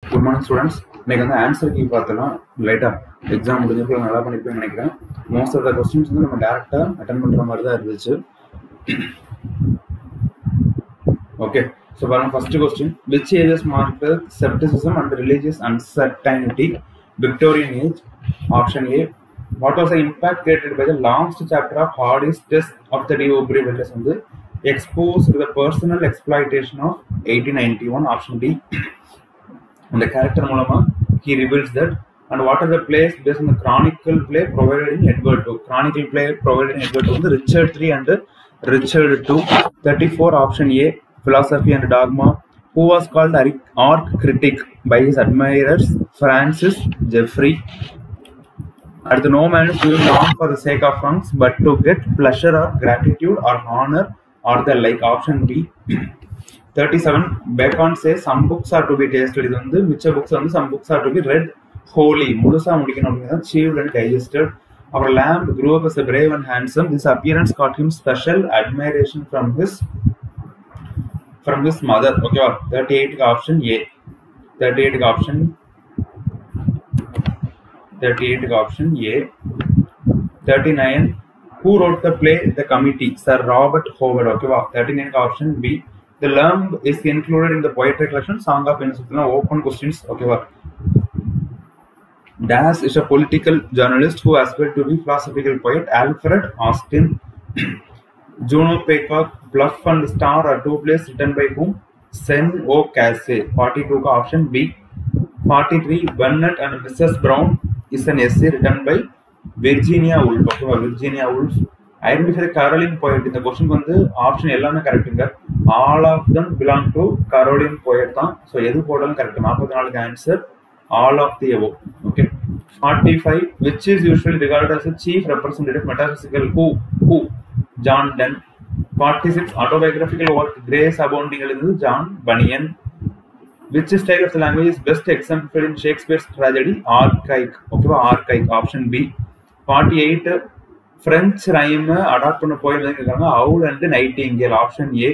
Good morning students இன்னைக்கு வந்து answer key பார்த்தலாம் லைட்டாக எக்ஸாம் முடிஞ்சிருக்கோம் நல்லா பண்ணிருப்பேன்னு நினைக்கிறேன் மோஸ்ட் ஆஃப் த கொஸ்டின்ஸ் வந்து நம்ம டேரெக்டாக அட்டன் பண்ணுற மாதிரி தான் இருந்துச்சு ஓகே ஸோ பாருங்க first question which ages mark scepticism and religious uncertainty Victorian age option A what was the impact created by the last chapter of Hardy's Tess of the d'Urbervilles வந்து expose the personal exploitation of eighteen ninety one option D அந்த character மூலமா he reveals that and what are the plays base இந்த chronicle play provided in Edward two chronicle play provided in Edward two வந்து Richard three and Richard two thirty four option A philosophy and dogma who was called arc critic by his admirers francis jeffrey at the no man is doing wrong for the sake of wrongs but to get pleasure or gratitude or honor or the like option b 37 bacon says some books are to be tasted இது வந்து மிச்ச books வந்து some books are to be read wholly முழுசா முடிக்கணும் அப்படிங்கிறது chewed and digested அப்புறம் lamb grew up as a brave and handsome this appearance got him special admiration from his from his mother okay 38 option a 38 option 38 option a 39 who wrote the play the committee sir robert howard okay 39 option b the lamb is included in the poetry collection song of innocence open questions okay Das is a political journalist who aspired to be philosophical poet Alfred Austin Juno Peacock, Bluff and Star are two plays written by whom? Sen O. Casey. 42 ka option B. 43 Burnett and Mrs. Brown is an essay written by Virginia Woolf. Okay, Virginia Woolf. Identify Caroline poet இந்த question வந்து option எல்லாமே கரெக்டுங்க all of them belong to Caroline poet தான் so எது போட்டாலும் correct நாற்பத்தி நாலுக்கு answer all of the above okay forty five which is usually regard as chief representative metaphysical who who John Donne forty six autobiographical work Grace Abounding எழுதுது John Bunyan which style of the language is best example in Shakespeare's tragedy archaic ஓகேவா ஆர்கைக் option B forty eight French rhyme adopt பண்ண போய் இருக்காங்க owl and nightingale option A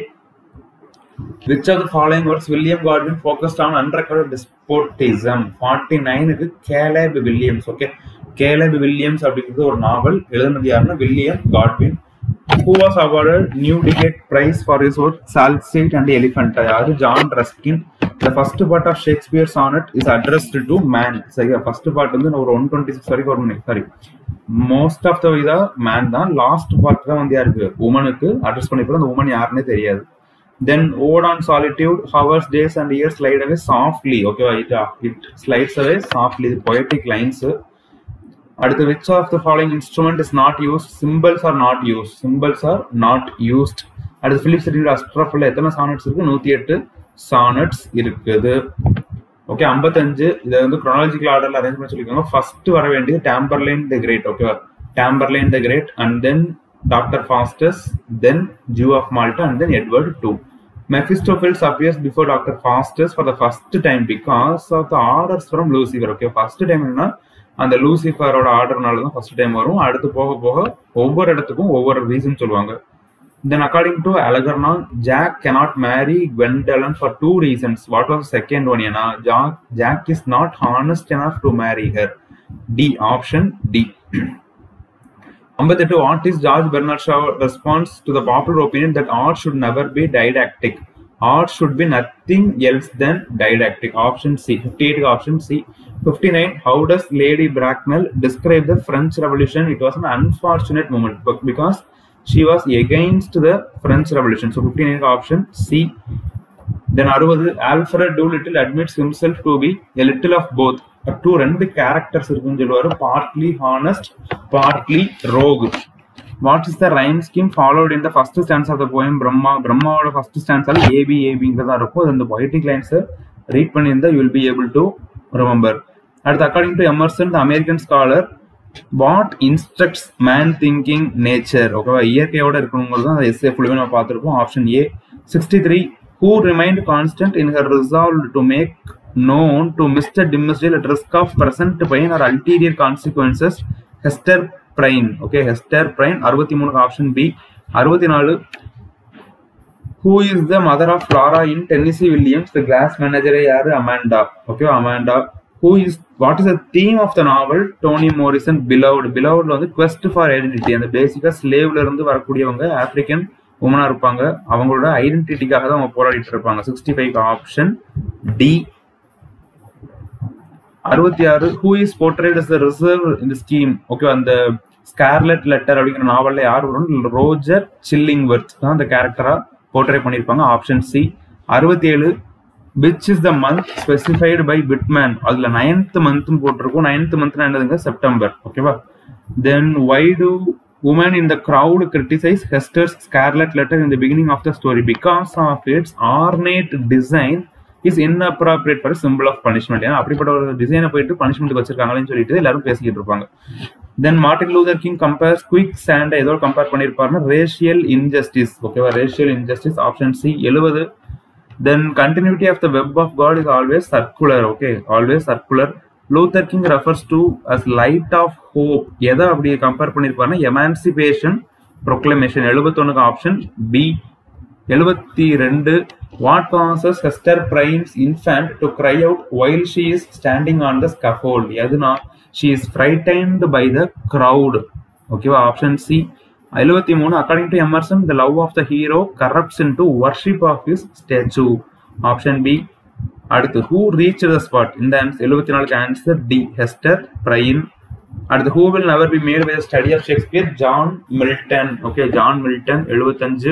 which of the following works William Godwin focused on unrecorded despotism forty நைனுக்கு Caleb Williams okay Caleb Williams அப்படிங்கிறது ஒரு novel எழுதுனது யாருன்னா William Godwin who was awarded New Digate Prize for his work Salsate and Elephant யாரு John Ruskin the first part of Shakespeare sonnet is addressed to man சரியா first part வந்து ஒரு one twenty six வரைக்கும் வரும் sorry most of the இதா man தான் last part தான் வந்து யாருக்கு உமனுக்கு அட்ரஸ் பண்ணிப்போம் அந்த உமன் யாருன்னே தெரியாது then ode on solitude hours days and years slide away softly ஓகேவா it it slides away softly இது பொயட்டிக் லைன்ஸ் அடுத்து which of the following instrument is not use cymbals are not use cymbals are not used அடுத்து Philips read Astrophel எத்தனை sonnets இருக்கு நூத்தி எட்டு sonnets இருக்குது okay ஐம்பத்தஞ்சு இதை வந்து குரோனாலஜிக்கல் ஆர்டர்ல அரேஞ்ச் பண்ணி சொல்லிக்கோங்க ஃபர்ஸ்ட் வர வேண்டியது டேம்பர்லைன் த கிரேட் ஓகேவா Tamburlaine the great and then doctor Faustus then Jew of Malta and then Edward two Mephistopheles appears before Dr. Faustus for the first time because of the orders from Lucifer. Okay, first time என்ன அந்த லூசிஃபரோட ஆர்டர்னால தான் first time வரும் அடுத்து போக போக ஒவ்வொரு இடத்துக்கும் ஒவ்வொரு ரீசன் சொல்லுவாங்க then according to Algernon Jack cannot marry Gwendolen for two reasons what was second one ஏன்னா Jack Jack is not honest enough to marry her D option D ஐம்பத்தெட்டு what is George Bernard Shaw response to the popular opinion that art should never be didactic art should be nothing else than didactic. Option C. 58 option C. 59. How does Lady Bracknell describe the French Revolution? It was an unfortunate moment because she was against the French Revolution. So 59 option C. Then 60. Alfred Doolittle admits himself to be a little of both. Two ரெண்டு characters இருக்குன்னு சொல்லுவாரு partly honest partly rogue what is the rhyme scheme followed in the first stanza of the poem Brahma பிரம்மாவோட first ஸ்டான்ஸால AB ஏபிங்கிறதா இருக்கும் அது அந்த poetic லைன்ஸை ரீட் பண்ணியிருந்தா you will be able to remember அடுத்து according to Emerson the American scholar what instructs man thinking nature ஓகேவா இயற்கையோட இருக்கணுங்கிறது தான் அந்த எஸ்ஏ ஃபுல்லுமே நம்ம பார்த்துருப்போம் option A sixty three who remained constant in her resolve to make known to Mr. Dimsdale at risk of present pain or ulterior consequences Hester Prynne okay Hester Prynne அறுபத்தி மூணு ஆப்ஷன் பி அறுபத்தி நாலு who is the mother of Laura in Tennessee Williams the glass menagerie யாரு Amanda okay Amanda who is what is the theme of the novel Toni Morrison beloved பிலவுட்ல வந்து quest for identity அந்த பேசிக்கா ஸ்லேவ்ல இருந்து வரக்கூடியவங்க African உமனா இருப்பாங்க அவங்களோட ஐடென்டிட்டிக்காக தான் அவங்க போராடிட்டு இருப்பாங்க சிக்ஸ்டி ஃபைவ் ஆப்ஷன் டி அறுபத்தி ஆறு who is portrayed as the reserve இந்த ஸ்கீம் ஓகே அந்த ஸ்கார்லெட் லெட்டர் அப்படிங்கிற நாவல்ல யார் வரும் ரோஜர் சில்லிங்வர்த் தான் அந்த கேரக்டரா போர்ட்ரே பண்ணியிருப்பாங்க ஆப்ஷன் சி அறுபத்தி ஏழு which is the month specified by Pitman அதுல நைன்த் மந்த்தும் போட்டிருக்கும் நைன்த் மந்த்னா என்னதுங்க செப்டம்பர் ஓகேவா then why two woman in the crowd criticize Hester's scarlet letter in the beginning of the story because of its ornate design is inappropriate for a symbol of punishment ஏன்னா அப்படிப்பட்ட ஒரு டிசைனை போயிட்டு punishment வச்சிருக்காங்களேன்னு சொல்லிட்டு எல்லாரும் பேசிக்கிட்டு இருப்பாங்க then Martin Luther King compares quicksand ஏதோ கம்பேர் பண்ணியிருப்பாருன்னா ரேஷியல் இன்ஜஸ்டிஸ் ஓகேவா ரேஷியல் இன்ஜஸ்டிஸ் ஆப்ஷன் சி எழுபது then continuity of the web of God is always circular okay always circular Luther King refers to us light of hope எதை அப்படி compare பண்ணியிருப்பாருன்னா emancipation proclamation எழுபத்தொன்னுக்கு option B எழுபத்தி ரெண்டு what causes Hester Prynne's infant to cry out while she is standing on the scaffold எதுனா she is frightened by the crowd ஓகேவா option C எழுபத்தி மூணு according to Emerson the love of the hero corrupts into worship of his statue option B அடுத்து who reach the spot இந்த answer எழுபத்தி நாலுக்கு answer D Hester Prynne அடுத்து who will never be made with study of Shakespeare John Milton okay John Milton எழுபத்தஞ்சு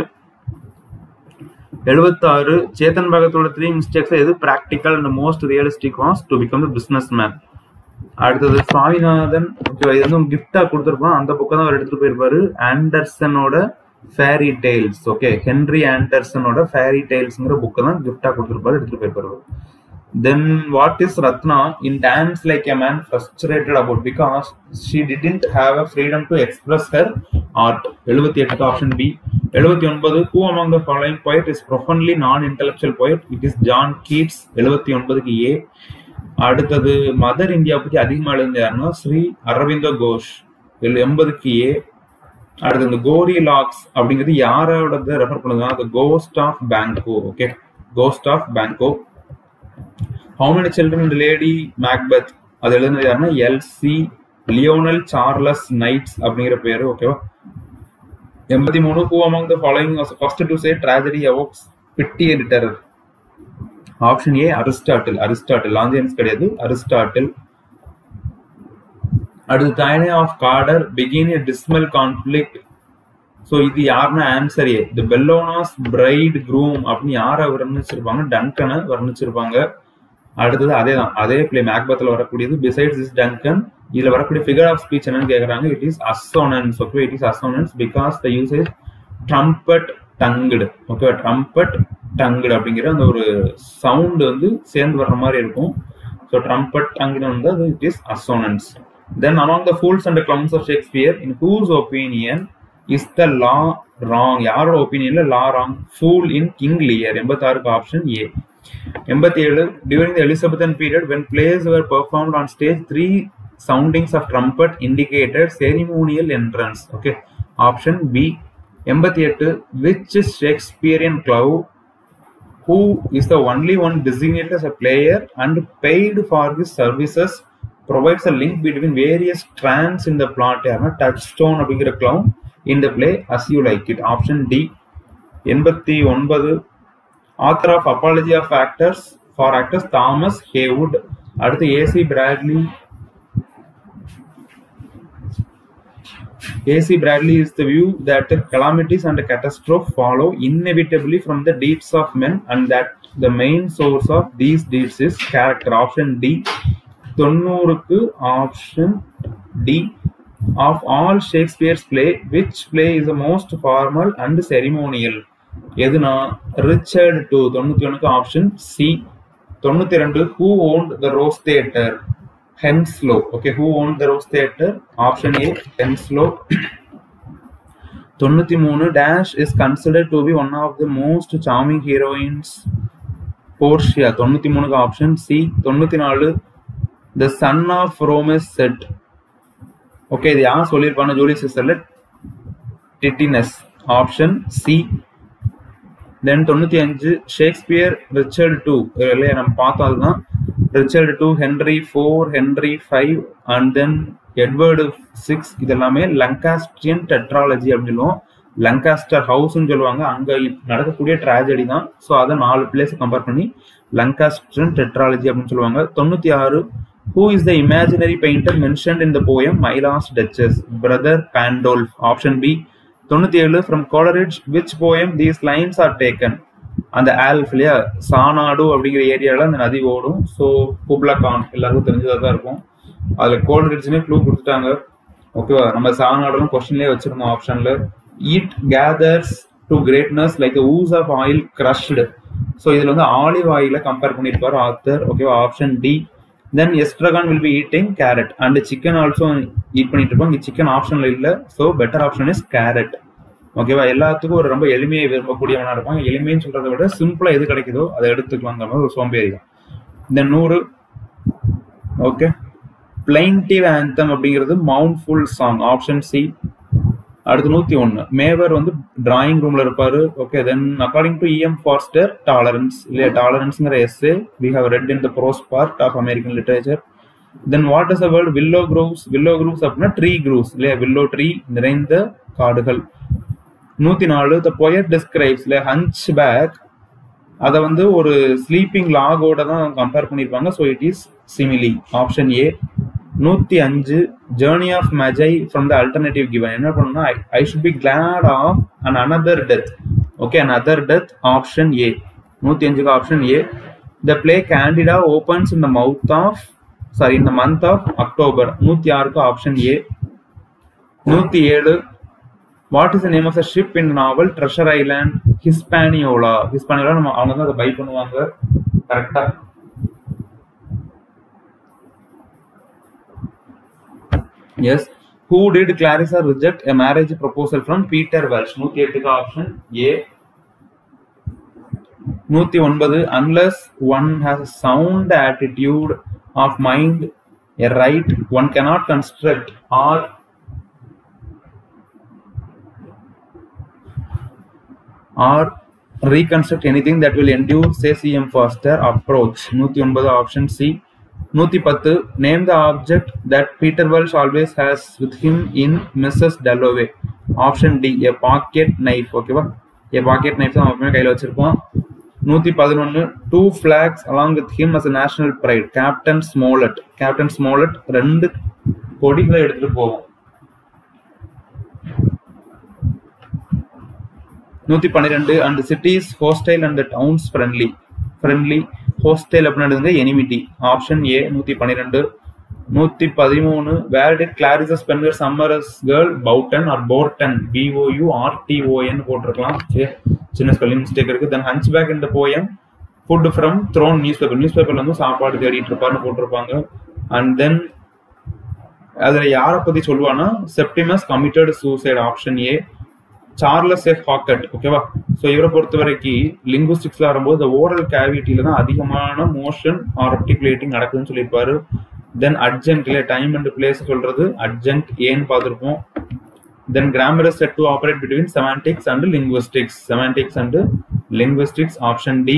எழுபத்தாறு சேத்தன் பகத்தோட three mistakes எது practical and most realistic was to become the business man அடுத்தது Swaminathan okay இது வந்து கிஃப்டா கொடுத்துருப்போம் அந்த புக்கை தான் அவர் எடுத்துட்டு போயிருப்பாரு ஆண்டர்சனோட ஃபேரி டெய்ல்ஸ் ஓகே ஹென்ரி ஆண்டர்சனோட ஃபேரி டெய்ல்ஸ்ங்கிற புக்கை தான் கிஃப்டா கொடுத்துருப்பாரு எடுத்துட்டு போயிருப்பாரு then what is Ratna in dance like a man frustrated about because she didn't have a freedom to express her art எழுபத்தி எட்டுக்கு ஆப்ஷன் பி எழுபத்தி ஒன்பது who among the following poet is profoundly non intellectual poet it is John Keats எழுபத்தி ஒன்பதுக்கு ஏ அடுத்தது mother India பத்தி அதிகமா எழுந்த யாருன்னா ஸ்ரீ அரவிந்த கோஷ் எழு- எண்பதுக்கு ஏ அடுத்து இந்த கோரி லாக்ஸ் அப்படிங்கிறது யாரோட ரெஃபர் பண்ணுதுன்னா the ghost of Banquo okay ghost of Banquo how many children இந்த லேடி மேக்பத் அது எழுதுனது யாருன்னா எல்சி லியோனல் சார்லஸ் நைட்ஸ் அப்படிங்கிற பேரு ஓகேவா எண்பத்தி மூணு who among the following first to say tragedy evokes pity and terror option A Aristotle Aristotle லாந்தியன்ஸ் கிடையாது அரிஸ்டாட்டில் அடுத்து thane of Cawdor begin a dismal conflict so இது யாருன்னா answer A the Bellona's bridegroom அப்படின்னு யாரை வர்ணிச்சிருப்பாங்க டங்கனை வர்ணிச்சிருப்பாங்க அடுத்தது அதே தான் அதே பிளே மேக்பத்தில் வரக்கூடியது பிசைட்ஸ் இஸ் டங்கன் இதுல வரக்கூடிய ஃபிகர் ஆஃப் ஸ்பீச் என்னன்னு கேக்குறாங்க it is assonance okay it is assonance because the usage trumpet tongued okay trumpet tongued அப்படிங்கிற அந்த ஒரு சவுண்ட் வந்து சேர்ந்து வர்ற மாதிரி இருக்கும் ஸோ ட்ரம்பட் டங்குடு வந்து அது it is assonance then among the fools and clowns of Shakespeare in whose opinion is the law wrong யாரோட ஒப்பீனியன்ல law wrong fool in King Lear எண்பத்தாறுக்கு ஆப்ஷன் ஏ எண்பத்தி ஏழு during the Elizabethan period when plays were performed on stage three soundings of trumpet indicated ceremonial entrance okay option b எண்பத்தி எட்டு which is shakespearean clow who is the only one designated as a player and paid for his services provides a link between various strands in the plot யாருன்னா touchstone அப்படிங்கிற clown in the play as you like it option d எண்பத்தி ஒன்பது author of apology of actors for actors Thomas Heywood அடுத்து AC Bradley AC Bradley is the view that calamities and catastrophe follow inevitably from the deeds of men and that the main source of these deeds is character. Option D. தொண்ணூறுக்கு option D of all Shakespeare's play which play is the most formal and ceremonial எதுனா Richard two தொண்ணூத்தி ஒண்ணுக்கு option C தொண்ணூத்தி ரெண்டு who owned the Rose theatre Henslowe okay who own the Rose theatre option A Henslowe தொண்ணூத்தி மூணு dash is considered to be one of the most charming heroines Portia தொண்ணூத்தி மூணுக்கு option C தொண்ணூத்தி நாலு the sun of Rome's set okay இது யார் சொல்லியிருப்பாங்க Julius சிஸ்டர்ல டிட்டினஸ் ஆப்ஷன் சி தென் தொண்ணூத்தி அஞ்சு ஷேக்ஸ்பியர் ரிச்சர்ட் டூ இல்லையா நம்ம பார்த்தோம் அதுதான் Richard two Henry four Henry five and then Edward six இதெல்லாமே லங்காஸ்ட்ரியன் டெட்ராலஜி அப்படின்னு சொல்லுவோம் லங்காஸ்டர் ஹவுஸ்னு சொல்லுவாங்க அங்க நடக்கக்கூடிய ட்ராஜடி தான் ஸோ அதை நாலு பிளேஸ் கம்பேர் பண்ணி லங்காஸ்ட்ரியன் டெட்ராலஜி அப்படின்னு சொல்லுவாங்க தொண்ணூத்தி ஆறு who is the imaginary painter mention in the poem my last duchess brother Pandolf option B தொண்ணூத்தி ஏழு from Coleridge which poem these lines are taken அந்த ஆல்ஃப் இல்லையா சானாடு அப்படிங்கிற ஏரியாவில் அந்த நதி ஓடும் ஸோ குப்லகான் எல்லாருக்கும் தெரிஞ்சதாக தான் இருக்கும் அதில் கோல்ரிட்ஜ்னே க்ளூ கொடுத்துட்டாங்க ஓகேவா நம்ம சானாடுலாம் கொஸ்டின்லேயே வச்சிருந்தோம் ஆப்ஷனில் it gathers to greatness like ooze of oil crushed so இதில் வந்து ஆலிவ் ஆயில கம்பேர் பண்ணியிருப்பார் ஆத்தர் ஓகேவா option D then Estragon will be eating carrot and chicken also eat பண்ணிட்டு இருப்போம் இங்கே சிக்கன் ஆப்ஷன்ல இல்லை so better option is carrot ஓகேவா எல்லாத்துக்கும் ஒரு ரொம்ப எளிமையை விரும்பக்கூடியவனா இருப்பாங்க எளிமைன்னு சொல்றதை விட சிம்பிளா எது கிடைக்குதோ அதை எடுத்துக்கலாங்கிற மாதிரி ஒரு சோம்பேறி தான் இந்த நூறு ஓகே பிளைன்டிவ் ஆந்தம் அப்படிங்கிறது mournful song option C அடுத்து நூத்தி ஒன்னு மேவர் வந்து டிராயிங் ரூம்ல இருப்பாரு okay then according to EM Forster tolerance இல்லையா டாலரன்ஸ்ங்கிற essay we have read in the prose part of American literature then what is a word willow groves willow groves அப்படின்னா ட்ரீ க்ரூவ்ஸ் இல்லையா வில்லோ ட்ரீ நிறைந்த காடுகள் நூத்தி நாலு the poet describes இல்லையா hunchback அதை வந்து ஒரு ஸ்லீப்பிங் லாகோட தான் கம்பேர் பண்ணியிருப்பாங்க so it is simile option A நூத்தி அஞ்சு journey of Magi from the alternative given என்ன பண்ணணும்னா I should be glad of an another death okay an other death option A நூத்தி அஞ்சுக்கு option A the play Candida opens in the mouth of sorry இந்த month of October நூத்தி ஆறுக்கு option A நூத்தி ஏழு what is the name of the ship in novel treasure island ஹிஸ்பானியோலா ஹிஸ்பானியோலா நம்ம அவங்க தான் அதை பை பண்ணுவாங்க கரெக்டா yes who did Clarissa reject a marriage proposal from Peter Walsh நூத்தி எட்டுக்கு ஆப்ஷன் ஏ நூத்தி ஒன்பது unless one has sound attitude of mind a right one cannot construct or or reconstruct anything that will endure say cm faster approach நூத்தி ஒன்பது option C நூத்தி பத்து name the object that Peter Walsh always has with him in Mrs Dalloway option D a pocket knife ஓகேவா a pocket knife தான் எப்பவுமே கையில் வச்சிருப்போம் நூத்தி பதினொன்னு two flags along with him as national pride captain Smollett captain Smollett ரெண்டு கொடிகளை எடுத்துட்டு போவோம் நூத்தி பன்னிரெண்டு and cities hostile and towns friendly friendly hostile அப்படின்னு எனிமிட்டி ஆப்ஷன் ஏ நூத்தி பன்னிரெண்டு நூத்தி பதிமூணு where did Clarissa's spend her summers girl Bourton or Bourton BOU RTON போட்டிருக்கலாம் சரி சின்ன ஸ்பெல்லிங் மிஸ்டேக் இருக்கு தென் ஹன்ச் பேக் இந்த poem food from thrown newspaper நியூஸ் பேப்பர்ல வந்து சாப்பாடு தேடிட்டு இருப்பாருன்னு போட்டிருப்பாங்க அண்ட் தென் அதுல யாரை பத்தி சொல்லுவானா Septimus committed suicide option A Charles F Hockett ஓகேவா ஸோ இவரை பொறுத்த வரைக்கும் லிங்குஸ்டிக்ஸ்ல வரும்போது இந்த ஓரல் கேவிட்டியில தான் அதிகமான மோஷன் ஆர் ஆர்டிகுலேட்டிங் நடக்குதுன்னு சொல்லியிருப்பாரு தென் அர்ஜென்ட் இல்லையா டைம் அண்ட் பிளேஸ் சொல்றது அர்ஜென்ட் ஏன்னு பார்த்துருப்போம் then grammar is set to operate between semantics and linguistics semantics and linguistics option D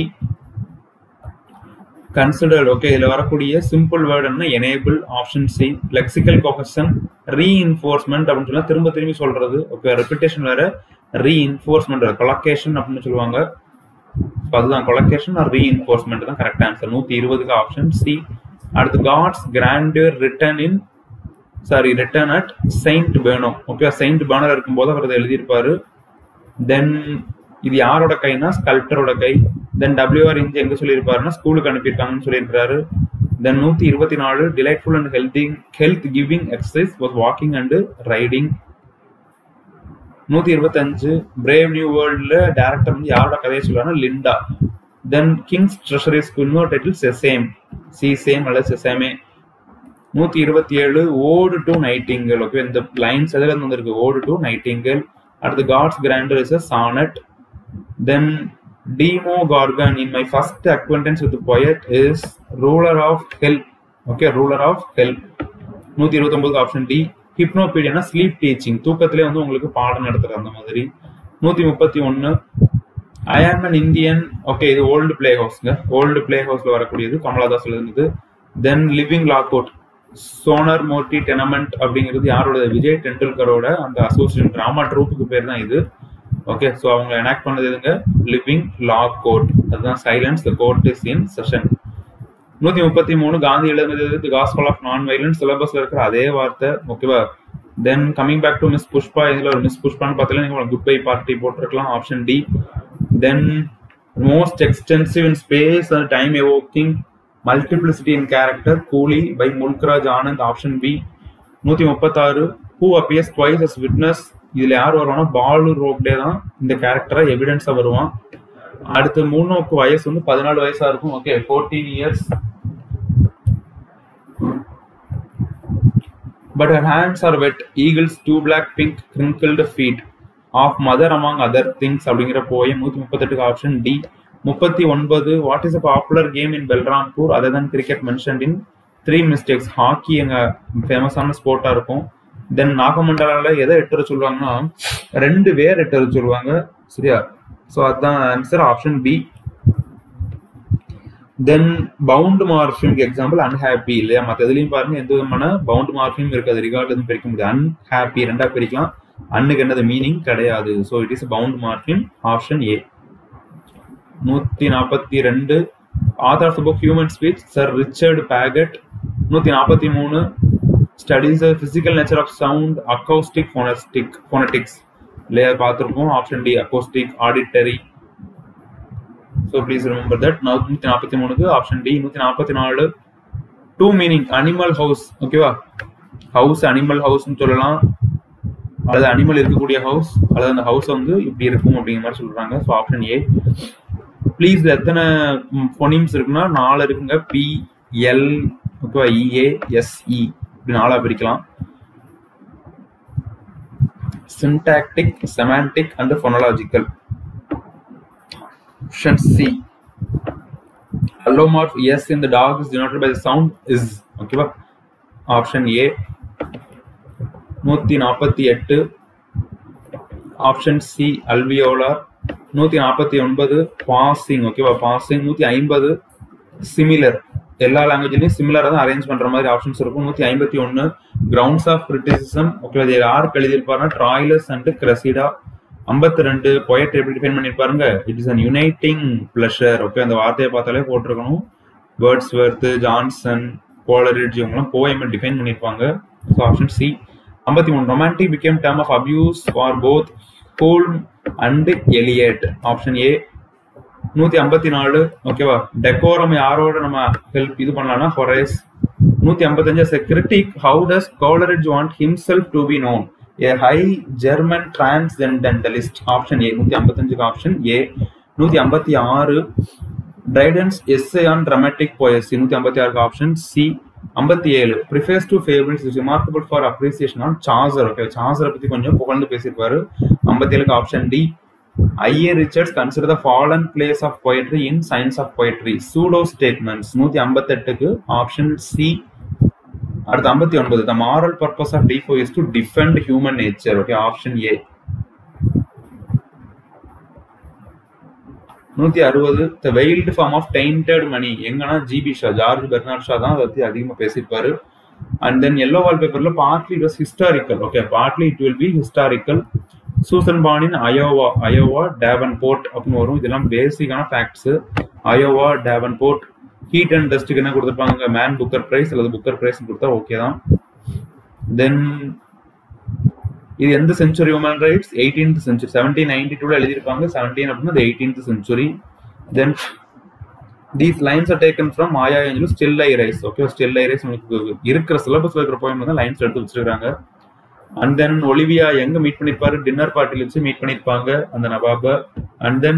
considered okay இதுல வரக்கூடிய சிம்பிள் வேர்ட் என்ன enable option C lexical cohesion reinforcement அப்படின்னு சொன்னா திரும்ப திரும்பி சொல்றது ஓகே ரெப்பிட்டேஷன் வேற ரீஇன்ஃபோர்ஸ்மெண்ட் கொலக்கேஷன் அப்படின்னு சொல்லுவாங்க அதுதான் கொலக்கேஷன் ஆர் ரீஇன்ஃபோர்ஸ்மெண்ட் தான் கரெக்ட் ஆன்சர் நூத்தி இருபதுக்கு ஆப்ஷன் சி அடுத்து God's grandeur return in sorry return at saint Beuno's okay saint Beuno இருக்கும்போது அவர் அதை எழுதியிருப்பாரு தென் இது யாரோட கைனா ஸ்கல்ப்டரோட கை தென் டபிள்யூஆர் இன்ஜி எங்க சொல்லியிருப்பாருன்னா ஸ்கூலுக்கு அனுப்பியிருக்காங்கன்னு சொல்லியிருக்காரு தென் நூத்தி இருபத்தி நாலு delightful and healthy health giving exercise was walking and riding நூத்தி இருபத்தஞ்சு பிரேவ் நியூ வேர்ல்ட்ல டேரக்டர் வந்து யாரோட கதையை சொல்லுவாங்கன்னா லிண்டா தென் கிங்ஸ் ட்ரெஷரிஸ்க்கு இன்னொரு டைட்டில் செசேம் சி சேம் அல்லது செசேமே நூத்தி இருபத்தி ஏழு ஓடு டு நைட்டிங்கல் ஓகே இந்த லைன்ஸ் எதுல இருந்து வந்திருக்கு ஓடு டு நைட்டிங்கல் அடுத்து God's grandeur is a sonnet then டீமோ கார்கன் in my first acquaintance with poet is ruler of help okay ruler of help நூத்தி இருபத்தி ஒன்பது ஆப்ஷன் டி ஹிப்னோபீடியனா ஸ்லீப் டீச்சிங் தூக்கத்திலே வந்து உங்களுக்கு பாடம் நடத்துற அந்த மாதிரி நூத்தி முப்பத்தி ஒன்னு I am an Indian okay இது ஓல்டு பிளே ஹவுஸ்ங்க ஓல்டு பிளே ஹவுஸ்ல வரக்கூடியது கமலாதாஸ் எழுதுனது தென் லிவிங் லாக்அவுட் சோனர் மோட்டி டெனமெண்ட் அப்படிங்கிறது யாரோட விஜய் டெண்டுல்கரோட அந்த அசோசியேஷன் டிராமா ட்ரூப்புக்கு பேர் தான் இது ஓகே ஸோ அவங்க எனாக்ட் பண்ணது எதுங்க லிவிங் லா கோர்ட் அதுதான் silence the court is in session நூத்தி முப்பத்தி மூணு காந்தி எழுதுனது the gospel of non violence சிலபஸ்ல இருக்கிற அதே வார்த்தை ஓகேவா then coming back to Miss Pushpa இதுல ஒரு மிஸ் புஷ்பான்னு பார்த்தீங்கன்னா நீங்க குட் பை பார்ட்டி போட்டிருக்கலாம் option D then most extensive in space and time evoking multiplicity in character Coolie by Mulk Raj Anand option B நூத்தி முப்பத்தாறு who appears twice as witness இதுல யார் வருவானா பாலு ரோப்டே தான் இந்த கேரக்டரா எவிடன்ஸா வருவான் அடுத்து மூணோக்கு வயசு வந்து பதினாலு வயசா இருக்கும் okay fourteen years But her hands are wet. Eagles, two black, pink, crinkled feet. Of mother among other things அப்படிங்கிற போயம் நூத்தி முப்பத்தெட்டுக்கு ஆப்ஷன் டி முப்பத்தி ஒன்பது what is a popular game in Balrampur other than cricket mention in three mistakes hockey எங்க ஃபேமஸான ஸ்போர்ட்டா இருக்கும் தென் நாகமண்டலால எதை எட்டுற சொல்லுவாங்கன்னா ரெண்டு பேர் எட்டுற சொல்லுவாங்க சரியா ஸோ அதுதான் answer option B then bound morpheme example unhappy இல்லையா மற்ற இதுலயும் பாருங்க எந்த விதமான பவுண்ட் மார்ஃபிம் இருக்காது ரிகார்ட் எதுவும் பிரிக்க முடியாது அன்ஹாப்பி ரெண்டா பிரிக்கலாம் அன்னுக்கு என்னது மீனிங் கிடையாது so it is bound morpheme option A நூத்தி நாற்பத்தி ரெண்டு author of book human speech sir Richard Paget நூத்தி நாற்பத்தி மூணு studies physical nature of sound acoustic phonetic phonetics இல்லையா பார்த்துருப்போம் option D acoustic auditory so please remember that நூற்றி நாற்பத்தி மூணுக்கு ஆப்ஷன் டி நூற்றி நாற்பத்தி நாலு டூ மீனிங் அனிமல் ஹவுஸ் ஓகேவா ஹவுஸ் அனிமல் ஹவுஸ்னு சொல்லலாம் அல்லது அனிமல் இருக்கக்கூடிய ஹவுஸ் அல்லது அந்த ஹவுஸ் வந்து இப்படி இருக்கும் அப்படிங்கிற மாதிரி சொல்றாங்க ஸோ ஆப்ஷன் ஏ ப்ளீஸ் எத்தனை ஃபொனிம்ஸ் இருக்குன்னா நாலு இருக்குங்க பி எல் ஓகேவா இஏ எஸ்இ இப்படி நாலா பிரிக்கலாம் syntactic semantic and phonological Option C. Allomorph yes in the dog is denoted by the sound is. Okay, ba? Option A. நூத்தி நாற்பத்தி எட்டு ஆப்ஷன் சி அல்வியோலார் நூத்தி நாற்பத்தி ஒன்பது பாசிங் ஓகேவா பாசிங் நூத்தி ஐம்பது சிமிலர் எல்லா லாங்குவேஜ்லயும் சிமிலரா தான் அரேஞ்ச் பண்ற மாதிரி ஆப்ஷன்ஸ் இருக்கும் நூத்தி ஐம்பத்தி ஒன்னு கிரவுண்ட்ஸ் ஆஃப் கிரிட்டிசிசம் ஓகேவா இது யாருக்கு எழுதியிருப்பாருன்னா ட்ராய்லஸ் அண்ட் கிரசிடா ஐம்பத்தி ரெண்டு பொயட் எப்படி டிஃபைன் பண்ணிருப்பாருங்க it is an uniting pleasure okay அந்த வார்த்தையை பார்த்தாலே போட்டிருக்கணும் வேர்ட்ஸ் வர்த் ஜான்சன் கோலரிட்ஜ் இவங்கெல்லாம் போயம் டிஃபைன் பண்ணியிருப்பாங்க ஸோ ஆப்ஷன் சி ஐம்பத்தி மூணு romantic became term of abuse for both Hulme and Eliot option A நூத்தி ஐம்பத்தி நாலு ஓகேவா டெக்கோரம் யாரோட நம்ம ஹெல்ப் இது பண்ணலாம்னா ஹொரேஸ் நூத்தி ஐம்பத்தஞ்சு critic how does Coleridge want himself to be known a high German transcendentalist option A நூத்தி ஐம்பத்தஞ்சுக்கு ஆப்ஷன் ஏ நூத்தி ஐம்பத்தி ஆறு Dryden's essay on dramatic poesy நூத்தி ஐம்பத்தி ஆறுக்கு ஆப்ஷன் சி ஐம்பத்தி ஏழு preface to favourites is remarkable for appreciation on Chaucer okay சார்ஜரை பத்தி கொஞ்சம் புகழ்ந்து பேசியிருப்பாரு ஐம்பத்தி ஏழுக்கு option D I A Richards consider the fallen place of poetry in science of poetry pseudo statements நூத்தி ஐம்பத்தெட்டுக்கு ஆப்ஷன் சி அடுத்து ஐம்பத்தி ஒன்பது the moral purpose of Defoe is to defend human nature okay option A நூத்தி அறுபது the veiled form of tainted money எங்கன்னா G B Shaw George Bernard Shaw தான் அதை பத்தி அதிகமா பேசியிருப்பாரு அண்ட் தென் எல்லோ வால் பேப்பர்ல partly it was historical okay partly it will be historical Susan பானின் Iowa Iowa Davenport அப்படின்னு வரும் இதெல்லாம் பேசிக்கான facts Iowa Davenport heat and டஸ்ட்டுக்கு என்ன கொடுத்துருப்பாங்க மேன் புக்கர் பிரைஸ் அல்லது புக்கர் பிரைஸ் கொடுத்தா ஓகே தான் தென் இது எந்த century human rights eighteenth century seventeen ninety டூல எழுதியிருப்பாங்க செவன்டீன் அப்படின்னா eighteenth century then these lines are taken from Maya ஏஞ்சலும் still I rise okay still I rise உங்களுக்கு இருக்கிற சிலபஸ்ல இருக்கிற போயம் தான் லைன்ஸ் எடுத்து வச்சிருக்காங்க அண்ட் தென் ஒலிவியா எங்க மீட் பண்ணிருப்பாரு டின்னர் பார்ட்டில வச்சு மீட் பண்ணிருப்பாங்க அந்த நவாப அண்ட் தென்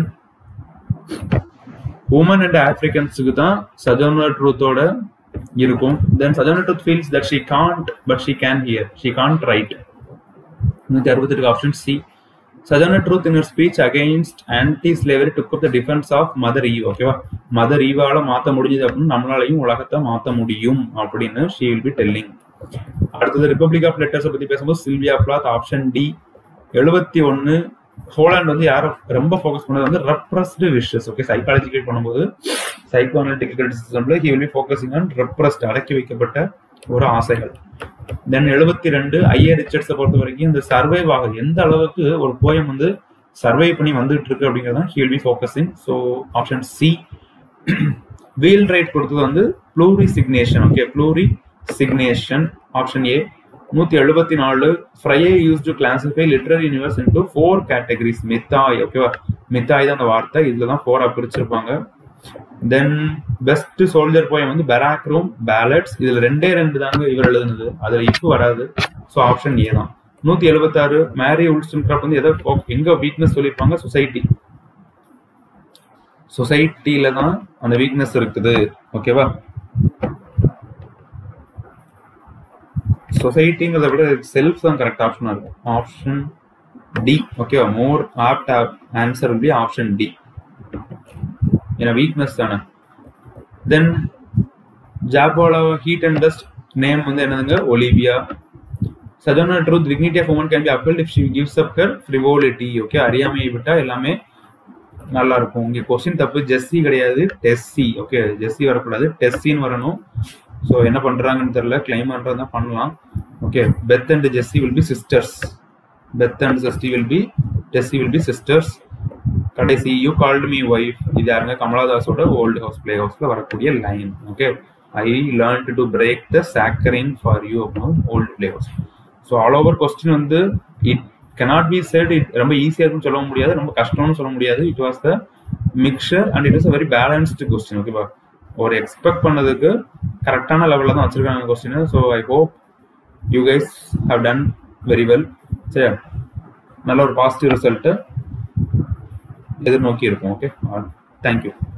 உமன் அண்ட் ஆப்பிரிக்கன்ஸுக்கு தான் சஜோனர் ட்ரூத்தோட இருக்கும் then Sojourner Truth feels that she can't but she can hear she can't write நூத்தி அறுபத்தெட்டு option C Sojourner Truth in speech against anti slavery took up the defence of mother Eve ஓகேவா mother ஈவால மாத்த முடிஞ்சது அப்படின்னு நம்மளாலையும் உலகத்தை மாத்த முடியும் அப்படின்னு ஷீ வில் பி டெல்லிங் அடுத்தது ரிப்பப்ளிக் ஆஃப் லெட்டர்ஸ் பத்தி பேசும்போது சில்வியா பிளாத் ஆப்ஷன் டி எழுபத்தி ஒன்னு ஹோலாண்ட் வந்து யாரை ரொம்ப ஃபோக்கஸ் பண்ணது வந்து ரெப்ரஸ்டு விஷஸ் ஓகே சைக்காலஜிக்கல் பண்ணும்போது சைக்கோ அனலிட்டிக்கல் கிரிட்டிசிசம்ல he will be focusing on repressed அடக்கி வைக்கப்பட்ட ஒரு ஆசைகள் தென் எழுபத்தி ரெண்டு ஐஏ ரிச்சர்ட்ஸை பொறுத்த வரைக்கும் இந்த சர்வைவ் ஆகுது எந்த அளவுக்கு ஒரு போயம் வந்து சர்வை பண்ணி வந்துட்டு இருக்கு அப்படிங்கிறது தான் he'll be focusing so option C Wheelwright கொடுத்தது வந்து plurisignation okay plurisignation option A நூத்தி எழுபத்தி நாலு Frye uses to classify literary universe into four categories mythoi ஓகேவா மித்தாய் தான் அந்த வார்த்தை இதுல தான் ஃபோரா பிரிச்சிருப்பாங்க தென் பெஸ்ட் சோல்ஜர் போயம் வந்து பெராக் ரூம் பேலட்ஸ் இதுல ரெண்டே ரெண்டு தாங்க இவர் எழுதுனது அதுல இப்போ வராது ஸோ ஆப்ஷன் ஏ தான் நூத்தி எழுபத்தாறு மேரி உல்ஸ்டன் கிராப் வந்து எதை எங்க வீக்னஸ் சொல்லியிருப்பாங்க சொசைட்டி சொசைட்டில தான் அந்த வீக்னஸ் இருக்குது ஓகேவா சொசைட்டிங்கிறத விட செல்ஃப் தான் கரெக்ட் ஆப்ஷனா இருக்கும் ஆப்ஷன் டி ஓகேவா more apt answer B option D ஏன்னா வீக்னஸ் தானே தென் ஜாபோல ஹீட் அண்ட் டஸ்ட் நேம் வந்து என்னதுங்க Olivia Sojourner Truth dignity of woman can be upheld if she gives up her frivolity okay அறியாமையை விட்டா எல்லாமே நல்லா இருக்கும் இங்க கொஸ்டின் தப்பு ஜெஸ்ஸி கிடையாது டெஸ்ஸி ஓகே ஜெஸ்ஸி வரக்கூடாது டெஸ்ஸின்னு வரணும் ஸோ என்ன பண்றாங்கன்னு தெரியல கிளைம் பண்றது தான் பண்ணலாம் okay Beth and Jessie will be sisters Beth and Jessie will be Tessie will be sisters கடைசி யூ கால்டு மீ ஒய்ஃப் இது யாருங்க கமலாதாஸோட ஓல்டு ஹவுஸ் பிளே ஹவுஸ்ல வரக்கூடிய line okay I learn to break the saccharine for you அப்படின்னு old play house so all over question வந்து it cannot be said it ரொம்ப ஈஸியாக இருக்குன்னு சொல்ல முடியாது ரொம்ப கஷ்டம்னு சொல்ல முடியாது it was the mixer and it is a very balanced question ஓகேவா ஒரு எக்ஸ்பெக்ட் பண்ணதுக்கு கரெக்டான லெவலில் தான் வச்சிருக்காங்க question so I hope you guys have done very well சரியா நல்ல ஒரு பாசிட்டிவ் ரிசல்ட்டு எதிர்நோக்கி இருக்கும் ஓகே தேங்க்யூ